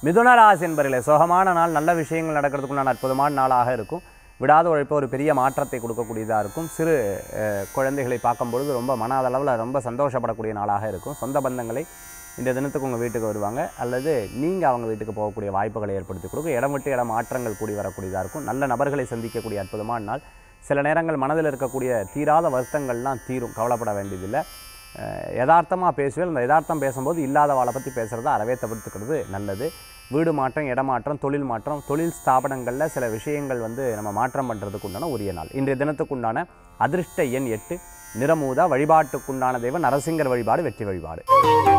மிதுன ராசி என்பவர்களே சுகமான நாள் நல்ல விஷயங்கள் நடக்கிறதுக்குண்டான அற்புதமான நாளாக இருக்கும் விடாத உழைப்பு ஒரு பெரிய மாற்றத்தை கொடுக்கக்கூடியதாக இருக்கும் சிறு அஹ், குழந்தைகளை பார்க்கும்பொழுது ரொம்ப மன அளவில் ரொம்ப சந்தோஷப்படக்கூடிய நாளாக இருக்கும் சொந்த பந்தங்களை இந்த தினத்துக்கு உங்கள் வீட்டுக்கு வருவாங்க அல்லது நீங்கள் அவங்க வீட்டுக்கு போகக்கூடிய வாய்ப்புகளை ஏற்படுத்தி கொடுக்கும் இடம் விட்டு இடம் மாற்றங்கள் கூடி வரக்கூடியதாக இருக்கும் நல்ல நபர்களை சந்திக்கக்கூடிய அற்புதமான நாள் சில நேரங்கள் மனதில் இருக்கக்கூடிய தீராத வருத்தங்கள்லாம் தீரும் கவலைப்பட வேண்டியதில்லை யதார்த்தமாக பேசுவேன் அந்த யதார்த்தம் பேசும்போது இல்லாத வாழை பற்றி பேசுகிறத அறவே தவிர்த்துக்கிறது நல்லது வீடு மாற்றம் இடமாற்றம் தொழில் மாற்றம் தொழில் ஸ்தாபனங்களில் சில விஷயங்கள் வந்து நம்ம மாற்றம் பண்ணுறதுக்கு உண்டான உரிய நாள் இன்றைய தினத்துக்குண்டான அதிர்ஷ்ட எண் எட்டு நிறமூதா வழிபாட்டுக்குண்டான தெய்வம் நரசிங்கர் வழிபாடு வெற்றி வழிபாடு